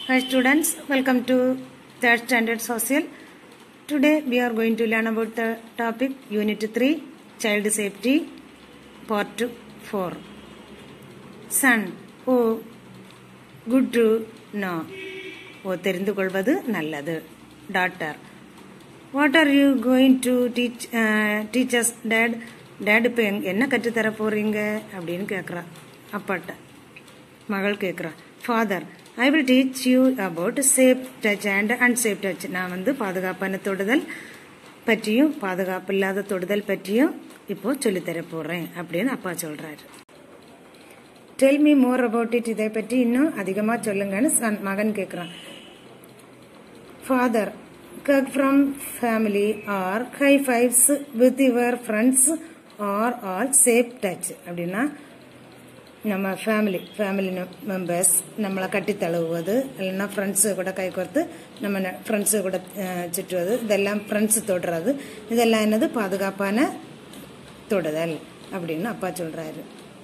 Hi students, welcome to third standard social. Today we are going to learn about the topic Unit 3 Child Safety Part 4. Son, oh, good to know. ஓ தெரிந்து கொள்வது நல்லது doctor what are you going to teach teachers dad dad இப்போ என்ன கற்றுத்தர போறீங்க அப்படின்னு கேட்குறா அப்பாட்ட மகள் கேட்குறா father I will teach you about safe touch and unsafe touch நான் வந்து பாதுகாப்பான தொடுதல் பற்றியும் பாதுகாப்பு இல்லாத தொடுதல் பற்றியும் இப்போ சொல்லித்தர போறேன் அப்படின்னு அப்பா சொல்றாரு tell me more about it இதை பற்றி இன்னும் அதிகமாக சொல்லுங்கன்னு சன் மகன் கேட்குறான் father hugs from family are high fives with your friends are all safe touch அப்படின்னா நம்ம ஃபேமிலி ஃபேமிலி மெம்பர்ஸ் நம்மளை கட்டி தழுவுவது இல்லைன்னா ஃப்ரெண்ட்ஸு கூட கை கோர்த்து நம்ம ஃப்ரெண்ட்ஸு கூட சுற்றுவது இதெல்லாம் ஃப்ரெண்ட்ஸ் தொடுறது இதெல்லாம் என்னது பாதுகாப்பான தொடுதல் அப்படின்னு அப்பா சொல்கிறாரு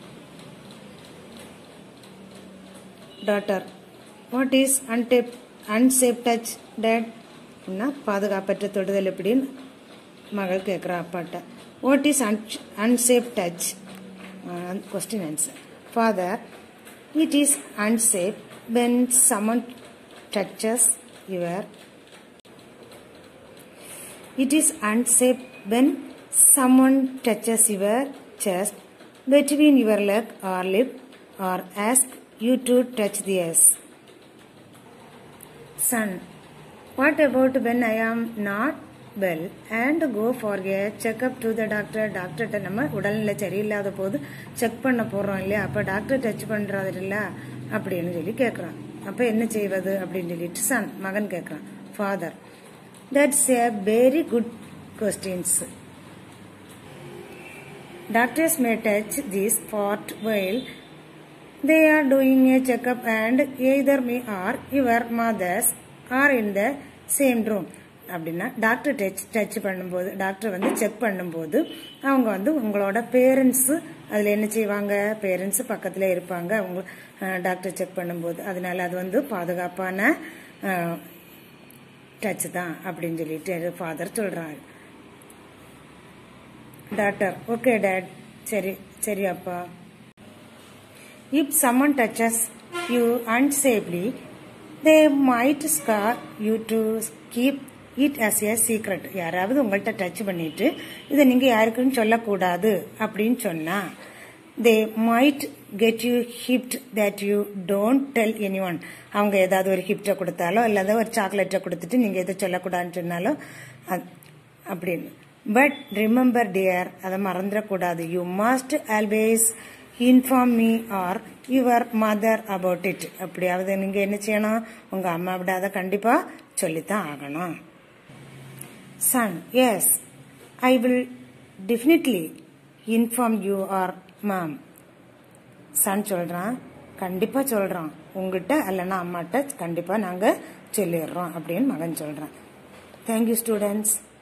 டாட்டர் வாட் இஸ் அன்டேப் அன்சேஃப் டச் டேட் அப்படின்னா பாதுகாப்பற்ற தொடுதல் எப்படின்னு மகள் கேட்குறா அப்பாட்ட what is un unsafe touch question answer father it is unsafe when someone touches your it is unsafe when someone touches your chest between your leg or lip or ask you to touch theirs. Son, what about when I am not well and go for a checkup to the doctor? டாக்டர்கிட்ட நம்ம உடல்நிலை சரியில்லாத போது check பண்ண போறோம் இல்லையா அப்ப doctor touch பண்றது இல்ல அப்படின்னு சொல்லி கேட்கறான் அப்ப என்ன செய்வது அப்படின்னு சொல்லிட்டு சன் மகன் கேட்கறான் father that's a very good questions Doctors may touch this part while they are doing a checkup and either me or your mothers are in the same room. அப்படின்னா டாக்டர் டச் டச் பண்ணும்போது doctor வந்து check பண்ணும்போது அவங்க வந்து உங்களோட parents அதில் என்ன செய்வாங்க பேரண்ட்ஸ் பக்கத்தில் இருப்பாங்க அவங்க டாக்டர் செக் பண்ணும்போது அதனால அது வந்து பாதுகாப்பான டச் தான் அப்படின்னு சொல்லிட்டு ஃபாதர் சொல்றாரு டாக்டர் ஓகே டேட் சரி சரி அப்பா if someone touches you unsafely they might scare you to keep it as a secret யாராவது உங்கள்கிட்ட டச் பண்ணிட்டு இதை நீங்க யாருக்குன்னு சொல்லக்கூடாது அப்படின்னு சொன்னா they might get you hurt that you don't tell any one அவங்க ஏதாவது ஒரு ஹிப்டை கொடுத்தாலோ இல்லாத ஒரு சாக்லேட்டை கொடுத்துட்டு நீங்க எதை சொல்லக்கூடாதுன்னு சொன்னாலோ அப்படின்னு பட் ரிமெம்பர் டியர் அதை மறந்துடக்கூடாது you must always inform me or your mother about it அப்படியாவது நீங்க என்ன செய்யணும் உங்க அம்மா விட அதை கண்டிப்பா சொல்லித்தான் ஆகணும் son yes I will definitely inform you or ma'am son சொல்றான் கண்டிப்பா சொல்றான் உங்ககிட்ட இல்லைன்னா அம்மாட்ட கண்டிப்பா நாங்க சொல்லிடுறோம் அப்படின்னு மகன் சொல்றான் தேங்க்யூ ஸ்டூடெண்ட்ஸ்